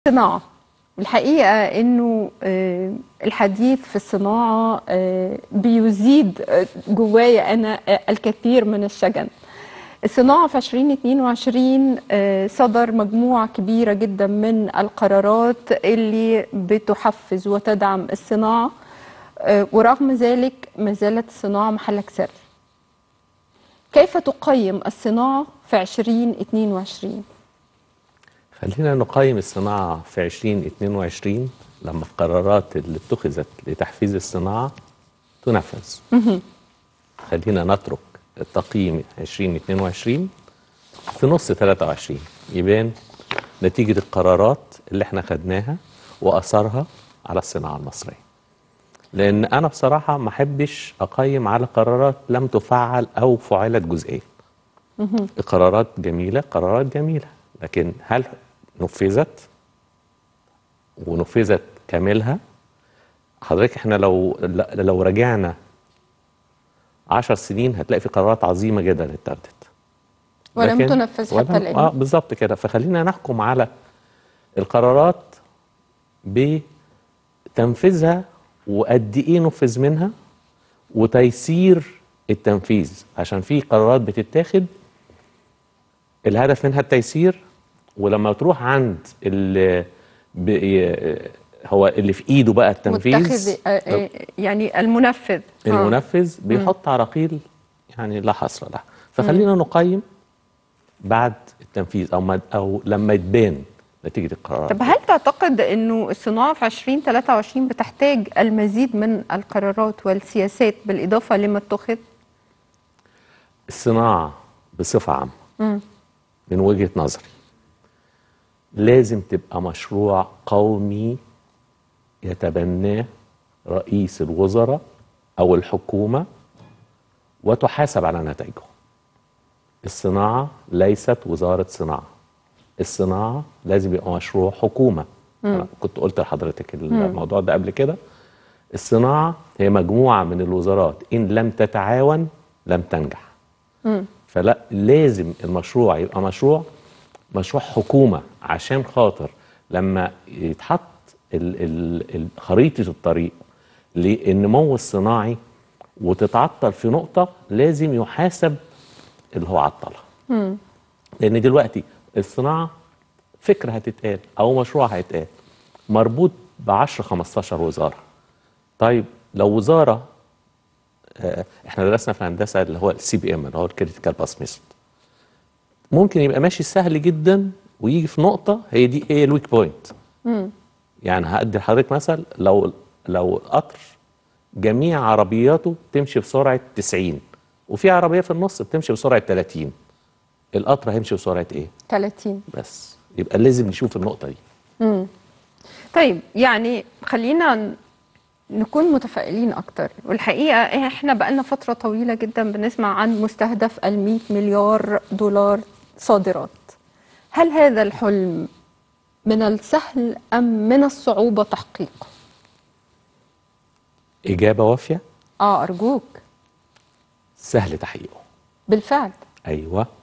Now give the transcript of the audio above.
الصناعة الحقيقة انه آه، الحديث في الصناعة آه، بيزيد آه، جوايا انا آه، الكثير من الشجن الصناعة في 2022 آه، صدر مجموعة كبيرة جدا من القرارات اللي بتحفز وتدعم الصناعة آه، ورغم ذلك ما زالت الصناعة محلك سر كيف تقيم الصناعة في 2022 خلينا نقيم الصناعة في 2022 لما القرارات اللي اتخذت لتحفيز الصناعة تنفذ خلينا نترك التقييم 2022 في نص 23 يبان نتيجة القرارات اللي احنا خدناها وأثرها على الصناعة المصرية لأن أنا بصراحة ما أحبش أقيم على قرارات لم تفعل أو فعلت جزئيا القرارات جميلة قرارات جميلة لكن هل نفذت ونفذت كاملها حضرتك احنا لو لو رجعنا عشر سنين هتلاقي في قرارات عظيمة جدا اتخذت ولم لكن- تنفذ حتى ولم- الآن. اه بالظبط كده فخلينا نحكم على القرارات بتنفيذها وقد ايه نفذ منها وتيسير التنفيذ عشان في قرارات بتتاخد الهدف منها التيسير ولما تروح عند اللي هو اللي في ايده بقى التنفيذ متخذ آه، آه، يعني المنفذ آه. المنفذ بيحط عراقيل يعني لا حصر لها فخلينا نقيم بعد التنفيذ او ما او لما يتبان نتيجه القرارات طب هل تعتقد انه الصناعه في 2023 بتحتاج المزيد من القرارات والسياسات بالاضافه لما اتخذ؟ الصناعه بصفه عامه من وجهه نظري لازم تبقى مشروع قومي يتبناه رئيس الوزراء او الحكومه وتحاسب على نتائجه الصناعه ليست وزاره صناعه الصناعه لازم يبقى مشروع حكومه أنا كنت قلت لحضرتك الموضوع ده قبل كده الصناعه هي مجموعه من الوزارات ان لم تتعاون لم تنجح فلا لازم المشروع يبقى مشروع مشروع حكومه عشان خاطر لما يتحط ال- ال- ال- خريطه الطريق للنمو الصناعي وتتعطل في نقطه لازم يحاسب اللي هو عطلها لان دلوقتي الصناعه فكره هتتقال او مشروع هيتقال مربوط ب 10 15 وزاره طيب لو وزاره آه، احنا درسنا في الهندسه اللي هو السي بي ام اللي هو الكريتيكال باس ميثود ممكن يبقى ماشي سهل جدا ويجي في نقطه هي دي هي الويك بوينت يعني هادي لحضرتك مثل لو لو القطر جميع عربياته تمشي بسرعه 90 وفي عربيه في النص بتمشي بسرعه 30 القطر هيمشي بسرعه ايه 30 بس يبقى لازم نشوف النقطه دي طيب يعني خلينا ن- نكون متفائلين اكتر والحقيقه احنا بقالنا فتره طويله جدا بنسمع عن مستهدف ال 100 مليار دولار صادرات هل هذا الحلم من السهل ام من الصعوبه تحقيقه اجابه وافيه اه ارجوك سهل تحقيقه بالفعل ايوه